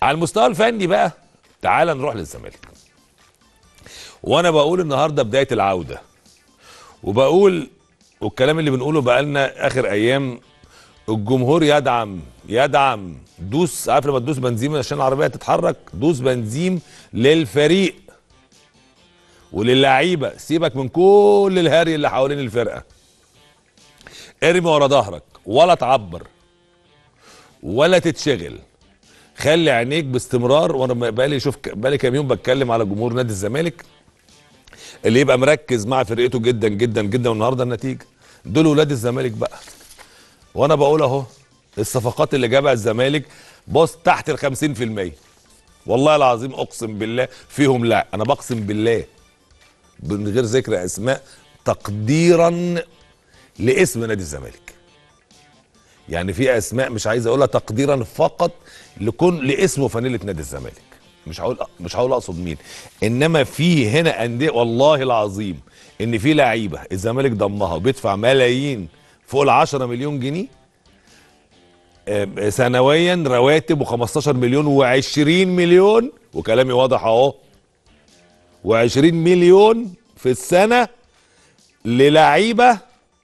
على المستوى الفني بقى تعال نروح للزمالك وانا بقول النهارده بدايه العوده وبقول والكلام اللي بنقوله بقالنا اخر ايام الجمهور يدعم يدعم دوس عارف لما تدوس بنزين عشان العربيه تتحرك دوس بنزين للفريق وللعيبه سيبك من كل الهري اللي حوالين الفرقه ارمي ورا ظهرك ولا تعبر ولا تتشغل خلي عينيك باستمرار وانا بقالي شوف بقالي كام يوم بتكلم على جمهور نادي الزمالك اللي يبقى مركز مع فرقته جدا جدا جدا والنهارده النتيجه دول ولاد الزمالك بقى وانا بقول اهو الصفقات اللي جابها الزمالك بص تحت ال 50% والله العظيم اقسم بالله فيهم لا انا بقسم بالله من غير ذكر اسماء تقديرا لاسم نادي الزمالك يعني في اسماء مش عايز اقولها تقديرا فقط لكون لاسم وفانيله نادي الزمالك مش هقول مش هقول اقصد مين انما في هنا انديه والله العظيم ان في لعيبه الزمالك ضمها وبيدفع ملايين فوق ال 10 مليون جنيه آه، سنويا رواتب و15 مليون و20 مليون وكلامي واضح اهو و20 مليون في السنه للعيبه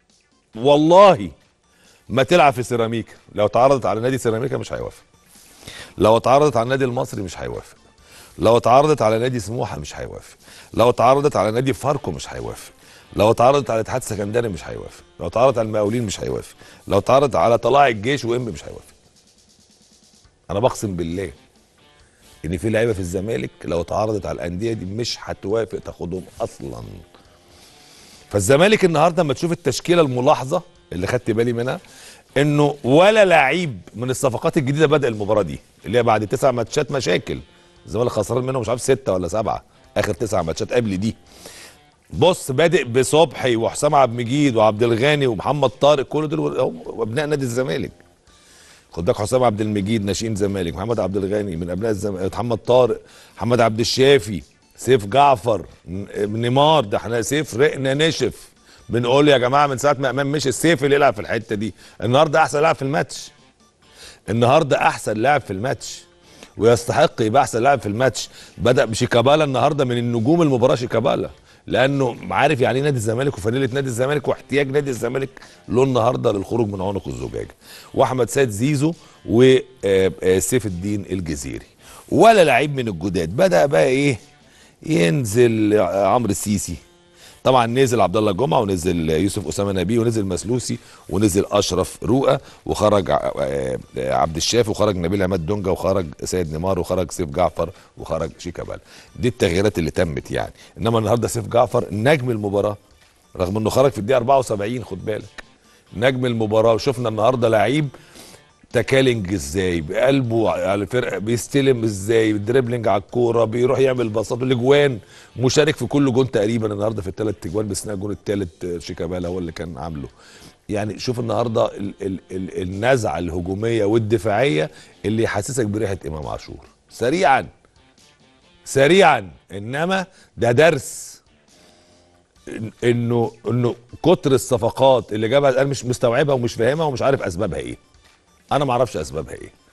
والله ما تلعب في سيراميكا لو اتعرضت على نادي سيراميكا مش هيوافق لو اتعرضت على النادي المصري مش هيوافق لو اتعرضت على نادي سموحه مش هيوافق لو اتعرضت على نادي فاركو مش هيوافق لو اتعرضت على اتحاد سكندري مش هيوافق لو اتعرضت على المقاولين مش هيوافق لو اتعرضت على طلائع الجيش وام مش هيوافق انا بقسم بالله ان في لعيبه في الزمالك لو اتعرضت على الانديه دي مش هتوافق تاخدهم اصلا فالزمالك النهارده لما تشوف التشكيله الملاحظه اللي خدت بالي منها انه ولا لعيب من الصفقات الجديده بدا المباراه دي اللي هي بعد تسع ماتشات مشاكل الزمالك خسران منهم مش عارف سته ولا سبعه اخر تسع ماتشات قبل دي بص بادئ بصبحي وحسام عبد المجيد وعبد الغني ومحمد طارق كل دول هم ابناء نادي الزمالك خد بالك حسام عبد المجيد ناشئين زمالك محمد عبد الغني من ابناء الزمالك محمد طارق محمد عبد الشافي سيف جعفر ن- نيمار ده احنا سيف رقنا نشف بنقول يا جماعه من ساعه ما امام مشي السيف اللي يلعب في الحته دي النهارده احسن لاعب في الماتش النهارده احسن لاعب في الماتش ويستحق يبقى احسن لاعب في الماتش بدا بشيكابالا النهارده من النجوم المباراه شيكابالا لانه عارف يعني ايه نادي الزمالك وفانيله نادي الزمالك واحتياج نادي الزمالك له النهارده للخروج من عنق الزجاجه واحمد سيد زيزو وسيف الدين الجزيري ولا لعيب من الجداد بدا بقى ايه ينزل عمرو السيسي طبعا نزل عبد الله جمعه ونزل يوسف اسامه نبيه ونزل مسلوسي ونزل اشرف رؤى وخرج ع- آه، عبد الشافي وخرج نبيل عماد دونجا وخرج سيد نيمار وخرج سيف جعفر وخرج شيكابالا دي التغييرات اللي تمت يعني انما النهارده سيف جعفر نجم المباراه رغم انه خرج في الدقيقه 74 خد بالك نجم المباراه وشفنا النهارده لعيب تكالنج ازاي بقلبه على الفرقه بيستلم ازاي دريبلينج على الكوره بيروح يعمل باصات الاجوان مشارك في كل جون تقريبا النهارده في الثلاث اجوان باستثناء الجون الثالث شيكابالا هو اللي كان عامله يعني شوف النهارده ال ال ال النزعه الهجوميه والدفاعيه اللي يحسسك بريحه امام عاشور سريعا سريعا انما ده درس إن- انه انه كتر الصفقات اللي جابها انا مش مستوعبها ومش فاهمها ومش عارف اسبابها ايه انا ما اعرفش اسبابها ايه